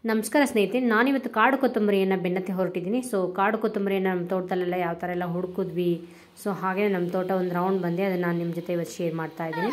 ನಮಸ್ಕಾರ ಸ್ನೇಹಿತರೆ ನಾನಿವತ್ತು ಕಾಡು ಕೊತ್ತಂಬರಿಯನ್ನು ಬೆನ್ನತ್ತಿ ಹೊರಟಿದ್ದೀನಿ ಸೊ ಕಾಡು ಕೊತ್ತಂಬರಿಯನ್ನು ನಮ್ಮ ತೋಟದಲ್ಲೆಲ್ಲ ಯಾವ ಥರ ಎಲ್ಲ ಹುಡುಕಿದ್ವಿ ಸೊ ಹಾಗೆ ನಮ್ಮ ತೋಟ ಒಂದು ರೌಂಡ್ ಬಂದೆ ಅದನ್ನು ನಾನು ನಿಮ್ಮ ಜೊತೆ ಇವತ್ತು ಶೇರ್ ಮಾಡ್ತಾ ಇದ್ದೀನಿ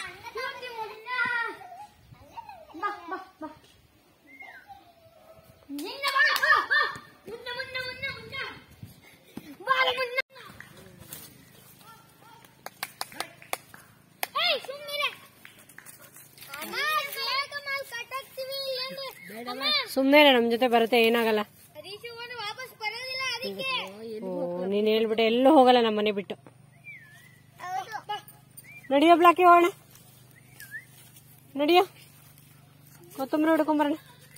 ಸುಮ್ಮನೆ ನಮ್ಮ ಜೊತೆ ಬರುತ್ತೆ ಏನಾಗಲ್ಲ ವಾಪಸ್ ಬರೋದಿಲ್ಲ ಅದಕ್ಕೆ ಓ ನೀನು ಹೇಳ್ಬಿಟ್ಟೆ ಎಲ್ಲೂ ಹೋಗಲ್ಲ ನಮ್ಮ ಮನೆ ಬಿಟ್ಟು ಹೌದು ನಡಿಯೋ ಬ್ಲಾಕಿ ಹೋಗೋಣ ನಡಿಯೋ ಕೊತ್ತಂಬರಿ ಹುಡ್ಕೊಂಬರೋಣ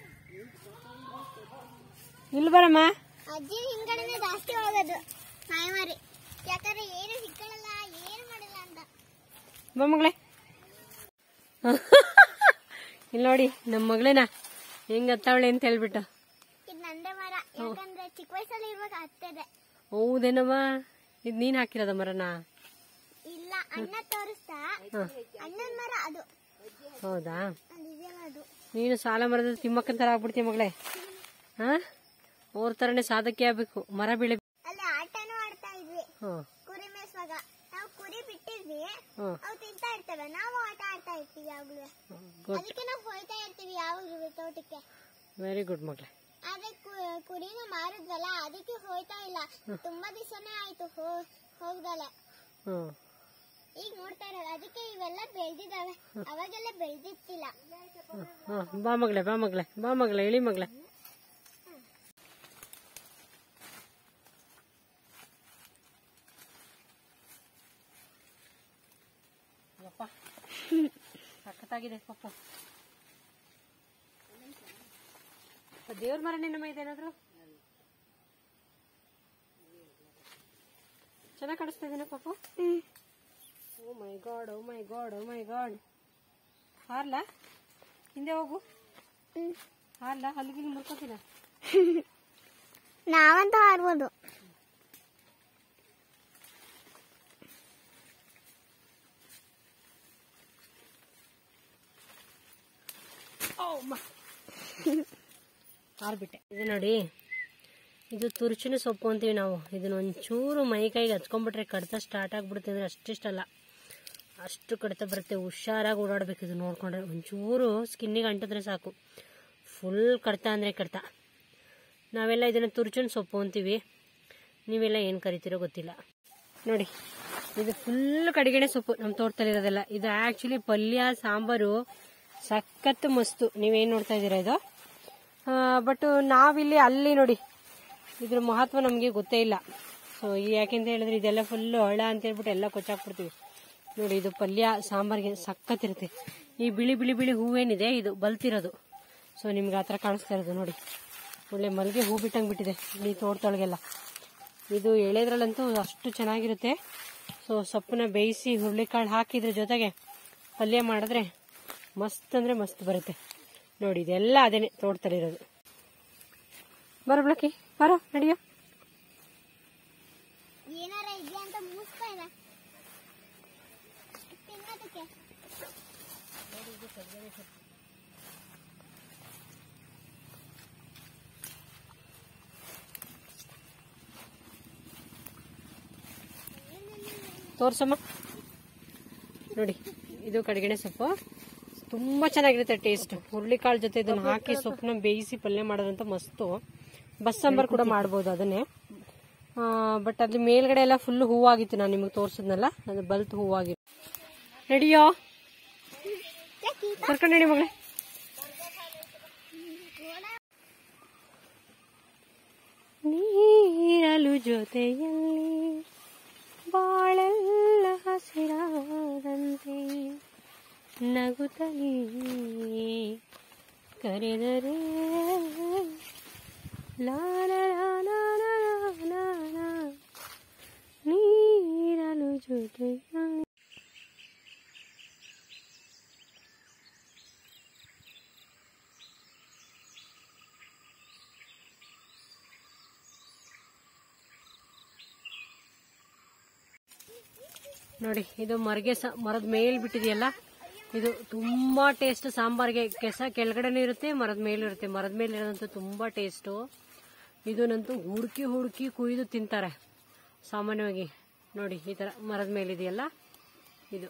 ಇಲ್ಲಿ ಬರಮ್ಮ ಅಜ್ಜಿ ಹಿಂಗಡೆನೆ ಜಾಸ್ತಿ ಹೋಗೋದು ಮಾಯಮಾರಿ ಯಾಕಂದ್ರೆ ಏನು ಸಿಕ್ಕಳಲ್ಲ ಏನು ಮಾಡಿಲ್ಲ ಅಂತ ಬಾ ಮಗಳೇ ಇಲ್ಲಿ ನೋಡಿ ನಮ್ಮ ಮಗಳೇನ ಹೆಂಗ್ ಹತ್ತಾವಳೆ ಅಂತ ಹೇಳ್ಬಿಟ್ಟು ಇದು ನಂದೇ ಮರ ಯಾಕಂದ್ರೆ ಚಿಕ್ಕ ವಯಸ್ಸಲ್ಲಿ ಇರುವಾಗ ಹತ್ತದೆ ಹೌದೇನಮ್ಮ ಇದು ನೀನ್ ಹಾಕಿರೋದ ಮರನ ಇಲ್ಲ ಅಣ್ಣ ತೋರಿಸ್ತಾ ಅಣ್ಣನ ಮರ ಅದು ಹೌದಾ ಅದು ಇದೆಯಲ್ಲ ಅದು ನೀನು ಸಾಲ ಮರದ ತಿಮ್ಮಕ್ಕನ ತರ ಆಗ್ಬಿಡ್ತೀಯ ಮಗಳೇ ಹಾ ಅವ್ರ ತರನೇ ಸಾಧಕ್ಕೆ ಆಗ್ಬೇಕು ಮರ ಬೆಳೆ ಅಲ್ಲಿ ಆಟನೂ ಆಡ್ತಾ ಇದ್ವಿ ಹ್ಮ್ ಕುರಿ ಮೇಯಿಸುವಾಗ ನಾವು ಕುರಿ ಬಿಟ್ಟಿದ್ವಿ ಹ್ಮ್ ಅವು ತಿಂತಾ ಇರ್ತವೆ ನಾವು ಆಟ ಆಡ್ತಾ ಇರ್ತೀವಿ ಯಾವಾಗ್ಲೂ ಗುಡ್ ಅದಕ್ಕೆ ನಾವು ಹೋಯ್ತಾ ಇರ್ತೀವಿ ಯಾವಾಗ್ಲೂ ತೋಟಕ್ಕೆ ವೆರಿ ಗುಡ್ ಮಗಳೇ ಆದ್ರೆ ಕು- ಕುರಿನ ಮಾರಿದ್ವಲ್ಲ ಅದಕ್ಕೆ ಹೋಯ್ತಾ ಇಲ್ಲ ತುಂಬಾ ದಿವಸನೇ ಆಯ್ತು ಹೋ- ಹೋಗ್ದಲೆ ಹ್ಮ್ ಈಗ ನೋಡ್ತಾ ಇರೋದು ಅದಕ್ಕೆ ಇವೆಲ್ಲ ಬೆಳ್ದಿದಾವೆ ಅವಾಗೆಲ್ಲ ಬೆಳ್ದಿತ್ತಿಲ್ಲ ಹ್ಮ್ ಬಾ ಮಗಳೇ ಬಾ ಮಗಳೇ ಬಾ ಮಗಳೇ ಇಳಿ ಮಗಳೇ ಯಪ್ಪ ಸಖತ್ತಾಗಿದೆ ಪಪ್ಪು ದೇವ್ರ ಮರನೇ ನಮ್ಮ ಇದೇನಾದ್ರು ಚೆನ್ನಾಗಿ ಕಾಣಿಸ್ತಾ ಇದೀನ Pappu oh my god oh my god oh my god ಹಾರ್ಲಾ ಹಿಂದೆ ಹೋಗು ಹಾರ್ಲಾ ಹಲ್ಲಿಗಿಲ್ಲಿ ಮುರ್ಕೋತೀನ ನಾವಂತೂ ಆಡ್ಬೋದು ಹಾರ್ಬಿಟ್ಟೆ ಇದು ನೋಡಿ ಇದು ತುರ್ಚಿನ ಸೊಪ್ಪು ಅಂತೀವಿ ನಾವು ಇದನ್ನ ಒಂಚೂರು ಮೈ ಕೈಗೆ ಹಚ್ಕೊಂಡ್ಬಿಟ್ರೆ ಕಡಿತ ಸ್ಟಾರ್ಟ್ ಆಗ್ಬಿಡುತ್ತೆ ಅಂದ್ರೆ ಅಷ್ಟಿಷ್ಟಲ್ಲ ಅಷ್ಟು ಕಡಿತ ಬರುತ್ತೆ ಹುಷಾರಾಗಿ ಓಡಾಡ್ಬೇಕು ಇದು ನೋಡ್ಕೊಂಡ್ರೆ ಒಂಚೂರು ಸ್ಕಿನ್ನಿಗೆ ಅಂಟಿದ್ರೆ ಸಾಕು ಫುಲ್ ಕಡಿತ ಅಂದರೆ ಕಡಿತ ನಾವೆಲ್ಲ ಇದನ್ನು ತುರ್ಚಿನ ಸೊಪ್ಪು ಅಂತೀವಿ ನೀವೆಲ್ಲ ಏನು ಕರಿತೀರೋ ಗೊತ್ತಿಲ್ಲ ನೋಡಿ ಇದು ಫುಲ್ ಕಡಿಗೆಣೆ ಸೊಪ್ಪು ನಮ್ಮ ತೋಟದಲ್ಲಿರೋದೆಲ್ಲ ಇದು ಆ್ಯಕ್ಚುಲಿ ಪಲ್ಯ ಸಾಂಬಾರು ಸಖತ್ ಮಸ್ತು ನೀವೇನು ನೋಡ್ತಾ ಇದ್ದೀರಾ ಇದು ಬಟ್ ನಾವಿಲ್ಲಿ ಅಲ್ಲಿ ನೋಡಿ ಇದ್ರ ಮಹತ್ವ ನಮಗೆ ಗೊತ್ತೇ ಇಲ್ಲ ಸೊ ಯಾಕೆಂತ ಹೇಳಿದ್ರೆ ಇದೆಲ್ಲ ಫುಲ್ಲು ಹಳ್ಳ ಅಂತ ಹೇಳ್ಬಿಟ್ಟು ಎಲ್ಲ ಕೊಚ್ಚಾಕ್ಬಿಡ್ತೀವಿ ನೋಡಿ ಇದು ಪಲ್ಯ ಸಾಂಬಾರ್ಗೆ ಸಖತ್ತಿರುತ್ತೆ ಈ ಬಿಳಿ ಬಿಳಿ ಬಿಳಿ ಹೂವೇನಿದೆ ಇದು ಬಲ್ತಿರೋದು ಸೊ ನಿಮ್ಗೆ ಆ ಥರ ಕಾಣಿಸ್ತಾ ಇರೋದು ನೋಡಿ ಒಳ್ಳೆ ಮಲ್ಲಿಗೆ ಹೂ ಬಿಟ್ಟಂಗೆ ಬಿಟ್ಟಿದೆ ಈ ತೋಟದೊಳಗೆಲ್ಲ ಇದು ಎಳೆದ್ರಲ್ಲಂತೂ ಅಷ್ಟು ಚೆನ್ನಾಗಿರುತ್ತೆ ಸೊ ಸೊಪ್ಪನ್ನ ಬೇಯಿಸಿ ಹುರುಳಿಕಾಳು ಹಾಕಿದ್ರ ಜೊತೆಗೆ ಪಲ್ಯ ಮಾಡಿದ್ರೆ ಮಸ್ತ್ ಅಂದರೆ ಮಸ್ತ್ ಬರುತ್ತೆ ನೋಡಿ ಇದೆಲ್ಲ ಅದೇನೆ ತೋಟದಲ್ಲಿರೋದು ಬರೋ ಬ್ಲಕ್ಕಿ ಬರೋ ನಡಿಯೋ ಏನಾರ ಇದೆಯಾ ಅಂತ ಮುಗಿಸ್ತಾ ಇದೆ ತಿನ್ನೋದಕ್ಕೆ ತೋರ್ಸಮ್ಮ ನೋಡಿ ಇದು ಕಡಿಗೆಣೆ ಸೊಪ್ಪು ತುಂಬಾ ಚೆನ್ನಾಗಿರುತ್ತೆ ಟೇಸ್ಟ್ ಹುರುಳಿಕಾಳು ಜೊತೆ ಇದನ್ನ ಹಾಕಿ ಸೊಪ್ಪನ್ನ ಬೇಯಿಸಿ ಪಲ್ಯ ಮಾಡೋದಂತ ಮಸ್ತು ಬಸ್ ಸಾಂಬಾರ್ ಕೂಡ ಮಾಡ್ಬೋದು ಅದನ್ನೇ ಬಟ್ ಅದ್ರ ಮೇಲ್ಗಡೆ ಎಲ್ಲ ಫುಲ್ ಹೂವಾಗಿತ್ತು ನಾನು ನಿಮಗೆ ತೋರ್ಸಿದ್ನಲ್ಲ ಅದು ಬಲ್ತ್ ಹೂವಾಗಿ ನಡಿಯೋ ಕರ್ಕೊಂಡು ನಡಿ ಮಗಳೇ ನೀರಲು ಜೊತೆಯಲ್ಲಿ ಬಾಳೆಲ್ಲ ಹಸಿರಾದಂತೆ ನಗುತ್ತಲೇ ಕರೆದರೆ ಲಾಲ ಲಾಲ ಲಾಲ ಲಾಲ ನೀರಲು ಜೊತೆಯಲ್ಲಿ ನೋಡಿ ಇದು ಮರಗೆ ಸ ಮರದ ಮೇಲ್ ಬಿಟ್ಟಿದೆಯಲ್ಲ ಇದು ತುಂಬಾ ಟೇಸ್ಟ್ ಸಾಂಬಾರ್ಗೆ ಕೆಸ ಕೆಳಗಡೆನೂ ಇರುತ್ತೆ ಮರದ ಮೇಲೂ ಇರುತ್ತೆ ಮರದ ಮೇಲೆ ಇರೋದಂತೂ ತುಂಬಾ ಟೇಸ್ಟು ಇದನ್ನಂತೂ ಹುಡುಕಿ ಹುಡುಕಿ ಕುಯ್ದು ತಿಂತಾರೆ ಸಾಮಾನ್ಯವಾಗಿ ನೋಡಿ ಈ ತರ ಮರದ ಮೇಲೆ ಇದೆಯಲ್ಲ ಇದು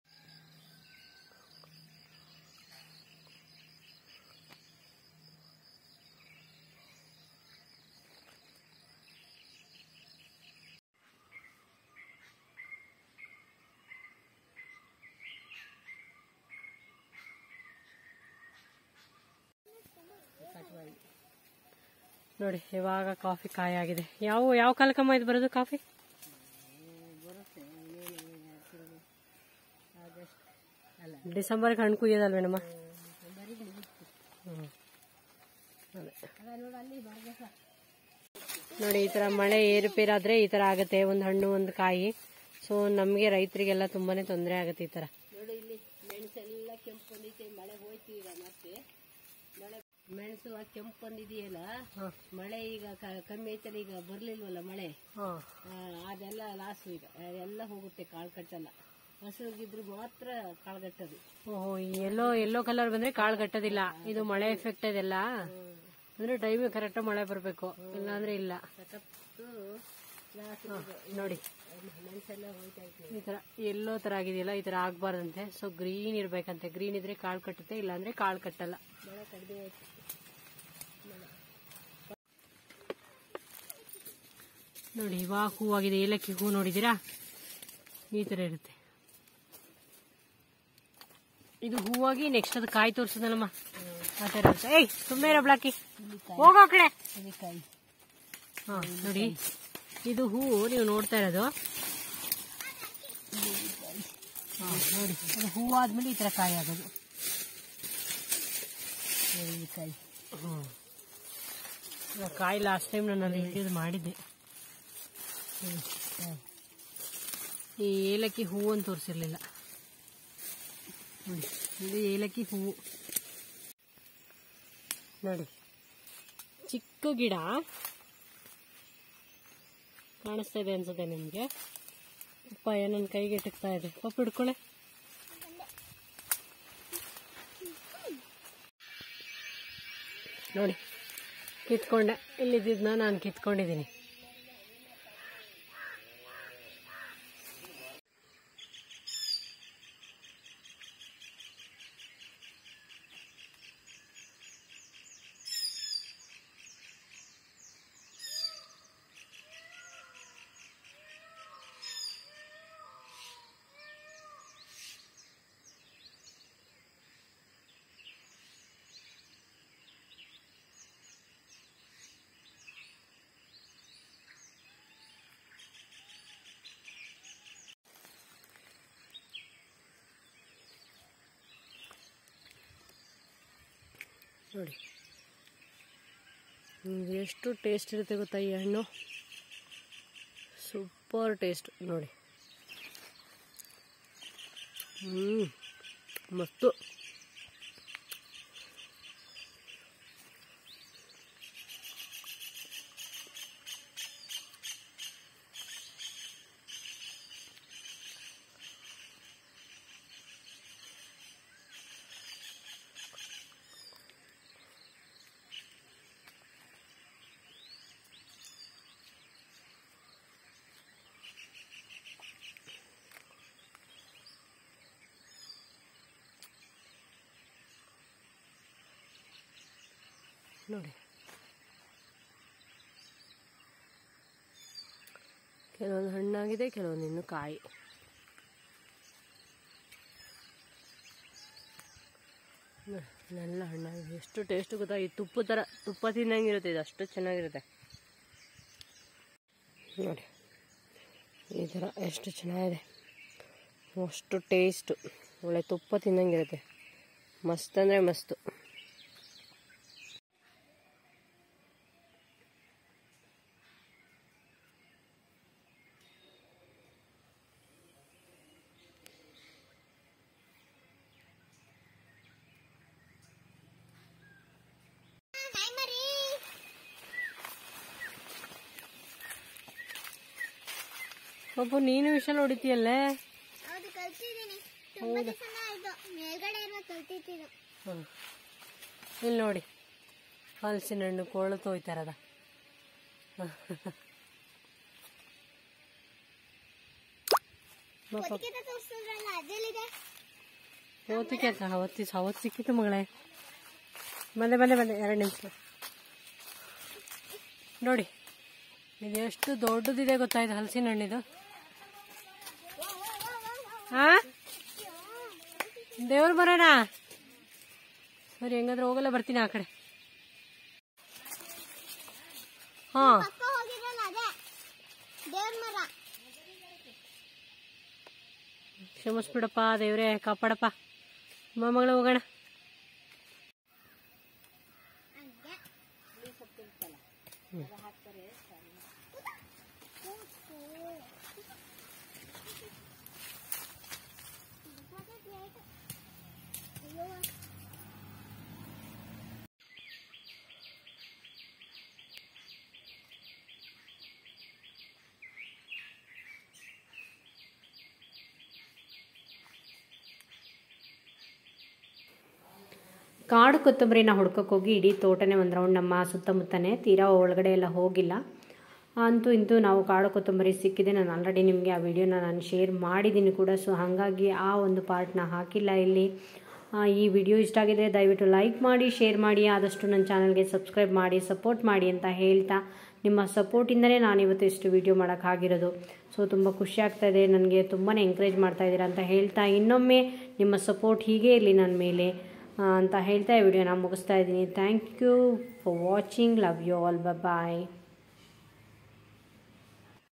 ನೋಡಿ ಇವಾಗ ಕಾಫಿ ಕಾಯಿ ಆಗಿದೆ ಯಾವ ಯಾವ ಕಾಲಕ್ಕಮ್ಮ ಇದು ಬರೋದು ಕಾಫಿ ಡಿಸೆಂಬರ್ಗೆ ಹಣ್ಣು ಕುಯ್ಯೋದಲ್ವೇನಮ್ಮ ಹ್ಮ್. ಅದೇ. ನೋಡಿ ಈ ತರ ಮಳೆ ಏರುಪೇರಾದ್ರೆ ಈ ತರ ಆಗುತ್ತೆ ಒಂದು ಹಣ್ಣು ಒಂದು ಕಾಯಿ ಸೊ ನಮಗೆ ರೈತರಿಗೆಲ್ಲ ತುಂಬಾನೇ ತೊಂದರೆ ಆಗುತ್ತೆ ಈ ತರ ನೋಡಿ ಇಲ್ಲಿ ಮೆಣಸೆಲ್ಲ ಕೆಂಪು ಬಂದೈತೆ ಮಳೆ ಹೋಯ್ತು ಈಗ ಮತ್ತೆ ಮಳೆ ಮೆಣಸು ಆ ಕೆಂಪು ಬಂದಿದೆಯಲ್ಲ ಮಳೆ ಈಗ ಕ- ಕಮ್ಮಿ ಐತಲ್ಲ ಈಗ ಬರ್ಲಿಲ್ವಲ್ಲ ಮಳೆ ಆ, ಅದೆಲ್ಲ ಲಾಸ್ ಈಗ ಎಲ್ಲ ಹೋಗುತ್ತೆ ಕಾಳು ಕಟ್ಟಲ್ಲ ಹಸುಗಿದ್ರು ಮಾತ್ರ ಕಾಳು ಕಟ್ಟೋದು ಓಹೋ ಈ ಎಲ್ಲೋ ಎಲ್ಲೋ ಕಲರ್ ಬಂದ್ರೆ ಕಾಳು ಕಟ್ಟೋದಿಲ್ಲ ಇದು ಮಳೆ ಎಫೆಕ್ಟ್ ಇದೆಲ್ಲ ಅಂದ್ರೆ ಟೈಮ್ ಕರೆಕ್ಟ್ ಮಳೆ ಬರಬೇಕು ಇಲ್ಲಾಂದ್ರೆ ಇಲ್ಲ ಸಖತ್ತು ಲಾಸ್ ನೋಡಿ ಮೆಣಸೆಲ್ಲ ಹೋಯ್ತಾ ಐತೆ ಈ ತರ ಎಲ್ಲೋ ತರ ಆಗಿದೆಯಲ್ಲ ಈ ತರ ಆಗ್ಬಾರ್ದಂತೆ ಸೊ ಗ್ರೀನ್ ಇರ್ಬೇಕಂತೆ ಗ್ರೀನ್ ಇದ್ರೆ ಕಾಳು ಕಟ್ಟುತ್ತೆ ಇಲ್ಲಾಂದ್ರೆ ಕಾಳು ಕಟ್ಟಲ್ಲ ಮಳೆ ಕಡಿಮೆ ಹೋಯ್ತು ನೋಡಿ ಇವಾಗ ಹೂವಾಗಿದೆ ಏಲಕ್ಕಿ ಹೂ ನೋಡಿದೀರಾ ಈ ತರ ಇರುತ್ತೆ ಇದು ಹೂವಾಗಿ ನೆಕ್ಸ್ಟ್ ಅದು ಕಾಯಿ ತೋರ್ಸದಲ್ಲಮ್ಮ ಆ ತರ ಇರುತ್ತೆ ಏಯ್ ಸುಮ್ಮನೆ ಇರೋ ಬ್ಲಾಕಿ ಹೋಗೋ ಆ ಕಡೆ ಹಿರಿಕಾಯಿ ಹಾ ನೋಡಿ ಇದು ಹೂವು ನೀವು ನೋಡ್ತಾ ಇರೋದು ಹಾ, ನೋಡಿ ಅದು ಹೂವಾದ್ಮೇಲೆ ಈ ತರ ಕಾಯಿ ಆಗೋದು ಹಿರಿಕಾಯಿ ಹ್ಮ್. ಆ ಕಾಯಿ ಲಾಸ್ಟ್ ಟೈಮ್ ನಾನು ಅಲ್ಲಿ ಹಿಡಿಯೋದು ಮಾಡಿದ್ದೆ ಹ್ಮ್. ಈ ಏಲಕ್ಕಿ ಹೂವು ಅಂತ ತೋರಿಸಿರ್ಲಿಲ್ಲ ನೋಡಿ ಇದು ಏಲಕ್ಕಿ ಹೂವು ನೋಡಿ ಚಿಕ್ಕ ಗಿಡ ಕಾಣಿಸ್ತಾ ಇದೆ ಅನ್ಸುತ್ತೆ ನಿಮಗೆ ಪಪ್ಪಾಯ ನನ್ನ ಕೈಗೆ ಎಟಕ್ತಾ ಇದೆ ಪಪ್ಪ ಹಿಡ್ಕೊಳ್ಳೆ ನೋಡಿ ಕಿತ್ಕೊಂಡೆ ಇಲ್ಲಿದ್ದನ್ನ ನಾನು ಕಿತ್ಕೊಂಡಿದ್ದೀನಿ ನೋಡಿ ಹ್ಮ್, ಎಷ್ಟು ಟೇಸ್ಟ್ ಇರುತ್ತೆ ಗೊತ್ತಾ ಈ ಹಣ್ಣು ಸೂಪರ್ ಟೇಸ್ಟ್ ನೋಡಿ ಹ್ಞೂ ಮಸ್ತು ನೋಡಿ ಕೆಲವೊಂದು ಹಣ್ಣಾಗಿದೆ ಕೆಲವೊಂದು ಇನ್ನು ಕಾಯಿ ನೋಡಿ, ಇಲ್ಲೆಲ್ಲ ಹಣ್ಣಾಗಿದೆ ಎಷ್ಟು ಟೇಸ್ಟ್ ಗೊತ್ತಾ ಈ ತುಪ್ಪ ಥರ ತುಪ್ಪ ತಿನ್ನಂಗಿರುತ್ತೆ ಇದು ಅಷ್ಟು ಚೆನ್ನಾಗಿರುತ್ತೆ ನೋಡಿ ಈ ಥರ ಎಷ್ಟು ಚೆನ್ನಾಗಿದೆ ಅಷ್ಟು ಟೇಸ್ಟು ಒಳ್ಳೆ ತುಪ್ಪ ತಿನ್ನಂಗಿರುತ್ತೆ ಮಸ್ತ್ ಅಂದರೆ ಮಸ್ತು ಹಾಯ್ ಮರಿ ಒಬ್ಬ ನೀನು ವಿಷಲ್ ಹೊಡಿತೀಯಲ್ಲೇ ಹೌದು ಕಲ್ತಿದ್ದೀನಿ ತುಂಬಾ ದಿವಸ ಆಯ್ತು ಹ್ಞೂ ಇಲ್ಲಿ ನೋಡಿ ಹಲಸಿನ ಹಣ್ಣು ಕೊಳತು ಹೋಯ್ತಾರದ ಹೊತ್ತಿಗೆ ತೋರಿಸಿದ್ರಲ್ಲ ಅದೆಲ್ಲಿದೆ ಓದಕ್ಕೆ ಅವತ್ತಿ ಅವತ್ತು ಸಿಕ್ಕಿತ್ತು ಮಗಳೇ ಬಂದೆ ಬಂದೆ ಬಂದೆ ಎರಡು ನಿಮಿಷ ನೋಡಿ ಇದು ಎಷ್ಟು ದೊಡ್ಡದಿದೆ ಗೊತ್ತಾಯ್ತು ಹಲಸಿನ ಹಣ್ಣಿದು ಹಾ ದೇವ್ರು ಬರೋಣ ಸರಿ ಹೆಂಗಾದ್ರೆ ಹೋಗಲ್ಲ ಬರ್ತೀನಿ ಆ ಕಡೆ ಹಾ ಪಕ್ಕ ಹೋಗಿದ್ರಲ್ಲ ಅದೇ ದೇವ್ರ ಮರ ಕ್ಷಮಿಸ್ಬಿಡಪ್ಪ ದೇವ್ರೇ ಕಾಪಾಡಪ್ಪ ಮೊಮ್ಮಗಳು ಹೋಗೋಣ ಕಾಡು ಕೊತ್ತಂಬರಿನ ಹುಡ್ಕಕ್ಕೆ ಹೋಗಿ ಇಡೀ ತೋಟನೇ ಒಂದು ರೌಂಡ್ ನಮ್ಮ ಸುತ್ತಮುತ್ತನೇ ತೀರಾ ಒಳಗಡೆ ಎಲ್ಲ ಹೋಗಿಲ್ಲ ಅಂತೂ ಇಂತೂ ನಾವು ಕಾಡು ಕೊತ್ತಂಬರಿ ಸಿಕ್ಕಿದೆ ನಾನು ಆಲ್ರೆಡಿ ನಿಮಗೆ ಆ ವಿಡಿಯೋನ ನಾನು ಶೇರ್ ಮಾಡಿದ್ದೀನಿ ಕೂಡ ಸೊ ಹಾಗಾಗಿ ಆ ಒಂದು ಪಾರ್ಟ್ನ ಹಾಕಿಲ್ಲ ಇಲ್ಲಿ ಆ, ಈ ವಿಡಿಯೋ ಇಷ್ಟ ಆಗಿದ್ರೆ ದಯವಿಟ್ಟು ಲೈಕ್ ಮಾಡಿ ಶೇರ್ ಮಾಡಿ ಆದಷ್ಟು ನನ್ನ ಚಾನಲ್ಗೆ ಸಬ್ಸ್ಕ್ರೈಬ್ ಮಾಡಿ ಸಪೋರ್ಟ್ ಮಾಡಿ ಅಂತ ಹೇಳ್ತಾ ನಿಮ್ಮ ಸಪೋರ್ಟಿಂದನೇ ನಾನು ಇವತ್ತು ಇಷ್ಟು ವಿಡಿಯೋ ಮಾಡೋಕ್ಕಾಗಿರೋದು ಸೊ ತುಂಬ ಖುಷಿ ಆಗ್ತಾ ಇದೆ ನನಗೆ ತುಂಬಾ ಎಂಕರೇಜ್ ಮಾಡ್ತಾ ಇದ್ದೀರಾ ಅಂತ ಹೇಳ್ತಾ ಇನ್ನೊಮ್ಮೆ ನಿಮ್ಮ ಸಪೋರ್ಟ್ ಹೀಗೆ ಇರಲಿ ನನ್ನ ಮೇಲೆ ಆ, ಅಂತ ಹೇಳ್ತಾ ಈ ವಿಡಿಯೋನ ಮುಗಿಸ್ತಾ ಇದ್ದೀನಿ thank you for watching love you all bye